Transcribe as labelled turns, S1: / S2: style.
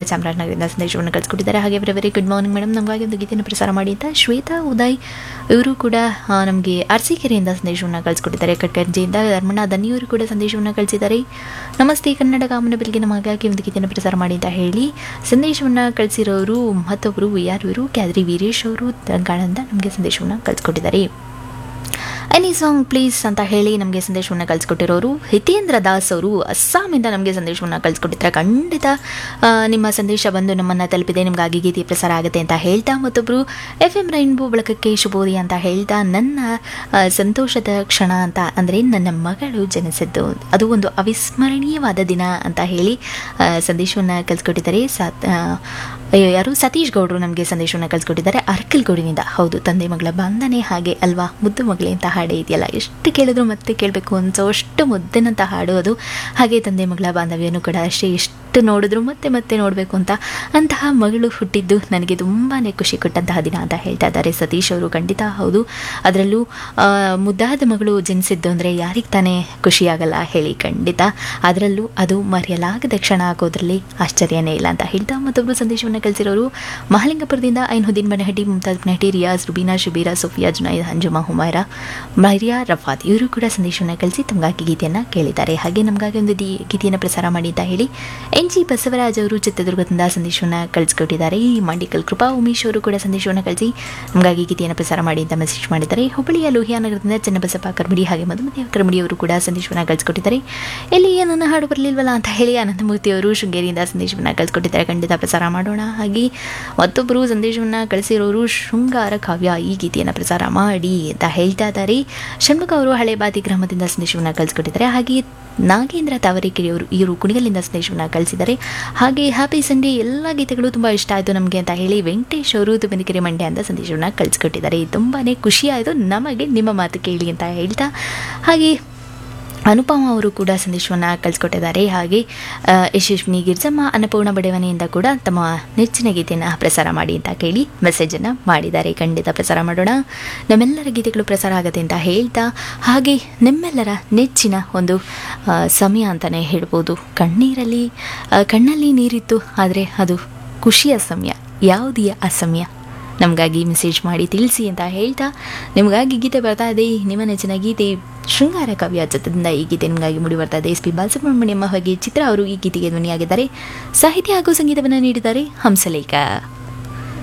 S1: ಚಾಮರಾಜನಗರದಿಂದ ಸಂದೇಶವನ್ನು ಕಳಿಸ್ಕೊಟ್ಟಿದ್ದಾರೆ ಹಾಗೆ very very good morning madam ನಮಗಾಗಿ ಒಂದು ಗೀತೆಯನ್ನು ಪ್ರಸಾರ ಮಾಡಿ ಅಂತ ಶ್ವೇತಾ ಉದಯ್ ಇವರು ಕೂಡ ನಮಗೆ ಅರಸೀಕೆರೆಯಿಂದ ಸಂದೇಶವನ್ನು ಕಳಿಸ್ಕೊಟ್ಟಿದ್ದಾರೆ ಕಟ್ಕಂಜಿಯಿಂದ ಧರ್ಮಣ್ಣ ದನ್ನಿಯವರು ಕೂಡ ಸಂದೇಶವನ್ನು ಕಳಿಸಿದ್ದಾರೆ ನಮಸ್ತೆ ಕನ್ನಡ ಕಾಮನ ಬೆಳಗ್ಗೆ ನಮಗಾಗಿ ಒಂದು ಗೀತೆಯನ್ನು ಪ್ರಸಾರ ಮಾಡಿ ಅಂತ ಹೇಳಿ ಸಂದೇಶವನ್ನು ಕಳಿಸಿರೋರು ಮತ್ತೊಬ್ಬರು ಯಾರು ಇವರು ಕ್ಯಾದ್ರಿ ವೀರೇಶ್ ಅವರು ತೆಲಂಗಾಣದಿಂದ ನಮಗೆ ಸಂದೇಶವನ್ನು ಕಳಿಸ್ಕೊಟ್ಟಿದ್ದಾರೆ ಎನಿ ಸಾಂಗ್ ಪ್ಲೀಸ್ ಅಂತ ಹೇಳಿ ನಮಗೆ ಸಂದೇಶವನ್ನು ಕಳಿಸ್ಕೊಟ್ಟಿರೋರು ಹಿತೇಂದ್ರ ದಾಸ್ ಅವರು ಅಸ್ಸಾಮಿಂದ ನಮಗೆ ಸಂದೇಶವನ್ನು ಕಳಿಸ್ಕೊಟ್ಟಿದ್ದಾರೆ ಖಂಡಿತ ಆ, ನಿಮ್ಮ ಸಂದೇಶ ಬಂದು ನಮ್ಮನ್ನು ತಲುಪಿದೆ ನಿಮಗಾಗಿ ಗೀತೆ ಪ್ರಸಾರ ಆಗುತ್ತೆ ಅಂತ ಹೇಳ್ತಾ ಮತ್ತೊಬ್ಬರು ಎಫ್ ಎಂ ರೈನ್ಬೋ ಬಳಕಕ್ಕೆ ಶುಭೋದಯ ಅಂತ ಹೇಳ್ತಾ ನನ್ನ ಆ, ಸಂತೋಷದ ಕ್ಷಣ ಅಂತ ಅಂದರೆ ನನ್ನ ಮಗಳು ಜನಿಸಿದ್ದು ಅದು ಒಂದು ಅವಿಸ್ಮರಣೀಯವಾದ ದಿನ ಅಂತ ಹೇಳಿ ಆ, ಸಂದೇಶವನ್ನು ಕಳಿಸ್ಕೊಟ್ಟಿದ್ದಾರೆ ಸಾತ್ ಆ, ಅಯ್ಯೋ, ಯಾರು ಸತೀಶ್ ಗೌಡರು ನಮಗೆ ಸಂದೇಶವನ್ನು ಕಳಿಸ್ಕೊಟ್ಟಿದ್ದಾರೆ ಅರ್ಕಲ್ಗೌಡಿನಿಂದ ಹೌದು ತಂದೆ ಮಗಳ ಬಂಧನೆ ಹಾಗೆ ಅಲ್ವಾ ಮುದ್ದು ಮಗಳೇ ಅಂತ ಹಾಡೇ ಇದೆಯಲ್ಲ ಎಷ್ಟು ಕೇಳಿದ್ರು ಮತ್ತೆ ಕೇಳಬೇಕು ಅನ್ಸೋ ಅಷ್ಟು ಮುದ್ದಿನಂತ ಹಾಡು ಅದು ಹಾಗೆ ತಂದೆ ಮಗಳ ಬಾಂಧವ್ಯನೂ ಕೂಡ ಅಷ್ಟೇ ಎಷ್ಟು ನೋಡಿದ್ರು ಮತ್ತೆ ಮತ್ತೆ ನೋಡಬೇಕು ಅಂತ ಅಂತಹ ಮಗಳು ಹುಟ್ಟಿದ್ದು ನನಗೆ ತುಂಬಾ ಖುಷಿ ಕೊಟ್ಟಂತಹ ದಿನ ಅಂತ ಹೇಳ್ತಾ ಇದ್ದಾರೆ ಸತೀಶ್ ಅವರು ಖಂಡಿತ ಹೌದು ಅದರಲ್ಲೂ ಆ, ಮುದ್ದಾದ ಮಗಳು ಜನಿಸಿದ್ದು ಅಂದರೆ ಯಾರಿಗೆ ತಾನೇ ಖುಷಿಯಾಗಲ್ಲ ಹೇಳಿ ಖಂಡಿತ ಅದರಲ್ಲೂ ಅದು ಮರೆಯಲಾಗದ ಕ್ಷಣ ಆಗೋದ್ರಲ್ಲಿ ಆಶ್ಚರ್ಯನೇ ಇಲ್ಲ ಅಂತ ಹೇಳ್ತಾ ಮತ್ತೊಬ್ಬರು ಸಂದೇಶವನ್ನು ಕಳಿಸಿರೋರು ಮಹಾಲಿಂಗಪುರದಿಂದ ಐನುದ್ದೀನ್ ಬನಹಟ್ಟಿ ಮುಮ್ತಾಜ್ ಬನಹಟ್ಟಿ ರಿಯಾಜ್ ರುಬೀನಾ ಶುಬೀರಾ ಸುಫಿಯಾ ಜುನೈದ್ ಹಂಜುಮಾ ಹುಮೈರಾ ಮರಿಯಾ ರಫಾತ್ ಇವರು ಕೂಡ ಸಂದೇಶವನ್ನು ಕಳಿಸಿ ತಮಗಾಗಿ ಗೀತೆಯನ್ನು ಕೇಳಿದ್ದಾರೆ ಹಾಗೆ ನಮಗಾಗಿ ಒಂದು ದಿ ಗೀತೆಯನ್ನು ಪ್ರಸಾರ ಮಾಡಿ ಅಂತ ಹೇಳಿ ಎನ್ ಜಿ ಬಸವರಾಜ್ ಅವರು ಚಿತ್ರದುರ್ಗದಿಂದ ಸಂದೇಶವನ್ನು ಕಳಿಸ್ಕೊಟ್ಟಿದ್ದಾರೆ ಈ ಮಂಡಿಕಲ್ ಕೃಪಾ ಉಮೇಶ್ ಅವರು ಕೂಡ ಸಂದೇಶವನ್ನು ಕಳಿಸಿ ನಮಗಾಗಿ ಗೀತೆಯನ್ನು ಪ್ರಸಾರ ಮಾಡಿ ಅಂತ ಮೆಸೇಜ್ ಮಾಡಿದ್ದಾರೆ ಹುಬ್ಬಳ್ಳಿಯ ಲೋಹಿಯಾನಗರದಿಂದ ಚನ್ನಬಸಪ್ಪ ಕರ್ಮಡಿ ಹಾಗೆ ಮಧುಮತಿ ಕರ್ಮಡಿ ಅವರು ಕೂಡ ಸಂದೇಶವನ್ನು ಕಳಿಸ್ಕೊಟ್ಟಿದ್ದಾರೆ ಎಲ್ಲಿ ನನ್ನ ಹಾಡು ಬರಲಿಲ್ವಲ್ಲ ಅಂತ ಹೇಳಿ ಅನಂತಮೂರ್ತಿ ಅವರು ಶೃಂಗೇರಿಯಿಂದ ಸಂದೇಶವನ್ನು ಕಳಿಸ್ಕೊಟ್ಟಿದ್ದಾರೆ ಖಂಡಿತ ಪ್ರಸಾರ ಮಾಡೋಣ ಹಾಗೆ ಮತ್ತೊಬ್ಬರು ಸಂದೇಶವನ್ನು ಕಳಿಸಿರೋರು ಶೃಂಗಾರ ಕಾವ್ಯ ಈ ಗೀತೆಯನ್ನು ಪ್ರಸಾರ ಮಾಡಿ ಅಂತ ಹೇಳ್ತಾ ಇದ್ದಾರೆ ಷಣ್ಮುಖ ಅವರು ಹಳೆ ಬಾತಿ ಗ್ರಾಮದಿಂದ ಸಂದೇಶವನ್ನು ಕಳಿಸ್ಕೊಟ್ಟಿದ್ದಾರೆ ಹಾಗೆ ನಾಗೇಂದ್ರ ತಾವರೇಕೆರೆ ಅವರು ಇವರು ಕುಣಿಗಲಿಂದ ಸಂದೇಶವನ್ನು ಕಳಿಸಿದ್ದಾರೆ ಹಾಗೆ ಹ್ಯಾಪಿ ಸಂಡೇ ಎಲ್ಲ ಗೀತೆಗಳು ತುಂಬ ಇಷ್ಟ ಆಯಿತು ನಮಗೆ ಅಂತ ಹೇಳಿ ವೆಂಕಟೇಶ್ ಅವರು ತುಮನಿಕೆರೆ ಮಂಡ್ಯ ಅಂತ ಸಂದೇಶವನ್ನು ಕಳಿಸ್ಕೊಟ್ಟಿದ್ದಾರೆ ತುಂಬಾ ಖುಷಿ ಆಯಿತು ನಮಗೆ ನಿಮ್ಮ ಮಾತು ಕೇಳಿ ಅಂತ ಹೇಳ್ತಾ ಹಾಗೆ ಅನುಪಮ ಅವರು ಕೂಡ ಸಂದೇಶವನ್ನು ಕಳಿಸ್ಕೊಟ್ಟಿದ್ದಾರೆ ಹಾಗೆ ಆ, ಯಶಸ್ವಿನಿ ಗಿರ್ಜಮ್ಮ ಅನ್ನಪೂರ್ಣ ಬಡವನೆಯಿಂದ ಕೂಡ ತಮ್ಮ ನೆಚ್ಚಿನ ಗೀತೆಯನ್ನು ಪ್ರಸಾರ ಮಾಡಿ ಅಂತ ಕೇಳಿ ಮೆಸೇಜನ್ನು ಮಾಡಿದ್ದಾರೆ ಖಂಡಿತ ಪ್ರಸಾರ ಮಾಡೋಣ ನಮ್ಮೆಲ್ಲರ ಗೀತೆಗಳು ಪ್ರಸಾರ ಆಗುತ್ತೆ ಅಂತ ಹೇಳ್ತಾ ಹಾಗೆ ನಿಮ್ಮೆಲ್ಲರ ನೆಚ್ಚಿನ ಒಂದು ಆ, ಸಮಯ ಅಂತಲೇ ಹೇಳ್ಬೋದು ಕಣ್ಣೀರಲ್ಲಿ ಆ, ಕಣ್ಣಲ್ಲಿ ನೀರಿತ್ತು ಆದರೆ ಅದು ಖುಷಿಯ ಸಮಯ ಯಾವುದಿಯ ಆ ಸಮಯ ನಮಗಾಗಿ ಮೆಸೇಜ್ ಮಾಡಿ ತಿಳಿಸಿ ಅಂತ ಹೇಳ್ತಾ ನಿಮಗಾಗಿ ಗೀತೆ ಬರ್ತಾ ಇದೆ ನಿಮ್ಮ ನೆಚ್ಚಿನ ಗೀತೆ ಶೃಂಗಾರ ಕಾವ್ಯ ಚಿತ್ರದಿಂದ ಈ ಗೀತೆ ನಿಮಗಾಗಿ ಮೂಡಿ ಬರ್ತಾ ಇದೆ ಎಸ್ ಪಿ ಬಾಲಸುಬ್ರಹ್ಮಣ್ಯಂ ಹಾಗೆ ಚಿತ್ರ ಅವರು ಈ ಗೀತೆಗೆ ಧ್ವನಿಯಾಗಿದ್ದಾರೆ ಸಾಹಿತ್ಯ ಹಾಗೂ ಸಂಗೀತವನ್ನು ನೀಡಿದ್ದಾರೆ ಹಂಸಲೇಖ